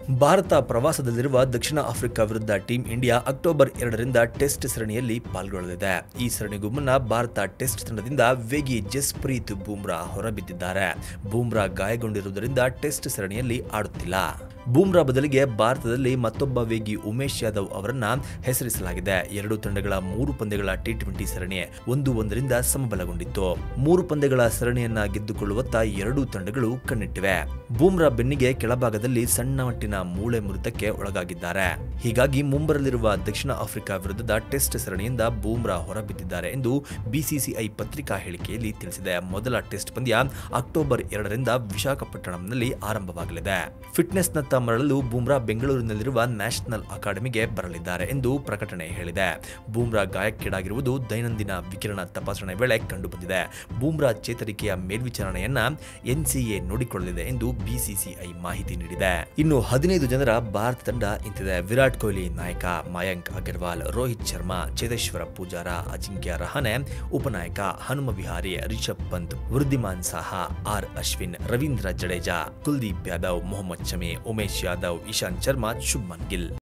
ಭಾರತ ಪ್ರವಾಸದಲ್ಲಿರುವ ದಕ್ಷಿಣ ಆಫ್ರಿಕಾ ವಿರುದ್ಧ ಟೀಂ ಇಂಡಿಯಾ ಅಕ್ಟೋಬರ್ ಎರಡರಿಂದ ಟೆಸ್ಟ್ ಸರಣಿಯಲ್ಲಿ ಪಾಲ್ಗೊಳ್ಳಲಿದೆ ಈ ಸರಣಿಗೂ ಮುನ್ನ ಭಾರತ ಟೆಸ್ಟ್ ತಂಡದಿಂದ ವೇಗಿ ಜಸ್ಪ್ರೀತ್ ಬೂಮ್ರಾ ಹೊರಬಿದ್ದಿದ್ದಾರೆ ಬೂಮ್ರಾ ಗಾಯಗೊಂಡಿರುವುದರಿಂದ ಟೆಸ್ಟ್ ಸರಣಿಯಲ್ಲಿ ಆಡುತ್ತಿಲ್ಲ ಬೂಮ್ರಾ ಬದಲಿಗೆ ಭಾರತದಲ್ಲಿ ಮತ್ತೊಬ್ಬ ವೇಗಿ ಉಮೇಶ್ ಯಾದವ್ ಅವರನ್ನ ಹೆಸರಿಸಲಾಗಿದೆ ಎರಡು ತಂಡಗಳ ಮೂರು ಪಂದ್ಯಗಳ ಟಿ ಟ್ವೆಂಟಿ ಸರಣಿ ಒಂದು ಒಂದರಿಂದ ಸಮಬಲಗೊಂಡಿತ್ತು ಮೂರು ಪಂದ್ಯಗಳ ಸರಣಿಯನ್ನ ಗೆದ್ದುಕೊಳ್ಳುವತ್ತ ಎರಡೂ ತಂಡಗಳು ಕಣ್ಣಿಟ್ಟಿವೆ ಬೂಮ್ರಾ ಬೆನ್ನಿಗೆ ಕೆಳಭಾಗದಲ್ಲಿ ಸಣ್ಣ ಮಟ್ಟಿನ ಮೂಳೆ ಮುರಿತಕ್ಕೆ ಒಳಗಾಗಿದ್ದಾರೆ ಹೀಗಾಗಿ ಮುಂಬರಲಿರುವ ದಕ್ಷಿಣ ಆಫ್ರಿಕಾ ವಿರುದ್ಧದ ಟೆಸ್ಟ್ ಸರಣಿಯಿಂದ ಬೂಮ್ರಾ ಹೊರಬಿದ್ದಿದ್ದಾರೆ ಎಂದು ಬಿಸಿಸಿಐ ಪತ್ರಿಕಾ ಹೇಳಿಕೆಯಲ್ಲಿ ತಿಳಿಸಿದೆ ಮೊದಲ ಟೆಸ್ಟ್ ಪಂದ್ಯ ಅಕ್ಟೋಬರ್ ಎರಡರಿಂದ ವಿಶಾಖಪಟ್ಟಣಂನಲ್ಲಿ ಆರಂಭವಾಗಲಿದೆ ಫಿಟ್ನೆಸ್ನತ್ತ ಮರಳಲು ಬೂಮ್ರಾ ಬೆಂಗಳೂರಿನಲ್ಲಿರುವ ನ್ಯಾಷನಲ್ ಅಕಾಡೆಮಿಗೆ ಬರಲಿದ್ದಾರೆ ಎಂದು ಪ್ರಕಟಣೆ ಹೇಳಿದೆ ಬೂಮ್ರಾ ಗಾಯಕ್ಕೀಡಾಗಿರುವುದು ದೈನಂದಿನ ವಿಕಿರಣ ತಪಾಸಣೆ ವೇಳೆ ಕಂಡುಬಂದಿದೆ ಬೂಮ್ರಾ ಚೇತರಿಕೆಯ ಮೇಲ್ವಿಚಾರಣೆಯನ್ನ ಎನ್ಸಿಎ ನೋಡಿಕೊಳ್ಳಲಿದೆ ಎಂದು ಬಿಸಿಸಿಐ ಮಾಹಿತಿ ನೀಡಿದೆ ಇನ್ನು ಹದಿನೈದು ಜನರ ಭಾರತ ತಂಡ ಇಂತಿದೆ ವಿರಾಟ್ ಕೊಹ್ಲಿ ನಾಯಕ ಮಯಾಂಕ್ ಅಗರ್ವಾಲ್ ರೋಹಿತ್ ಶರ್ಮಾ ಚೇತೇಶ್ವರ ಪೂಜಾರ ಅಜಿಂಕ್ಯ ರಹಾನೆ ಉಪನಾಯಕ ಹನುಮ ವಿಹಾರಿ ರಿಷಬ್ ಪಂತ್ ವೃದ್ಧಿಮಾನ್ ಸಾಹಾ ಆರ್ ಅಶ್ವಿನ್ ರವೀಂದ್ರ ಜಡೇಜಾ ಕುಲ್ದೀಪ್ ಯಾದವ್ ಮೊಹಮ್ಮದ್ ಶಮಿ ಉಮೇಶ್ ಯಾದವ್ ಇಶಾಂತ್ ಶರ್ಮಾ ಶುಭ್ಮನ್ ಗಿಲ್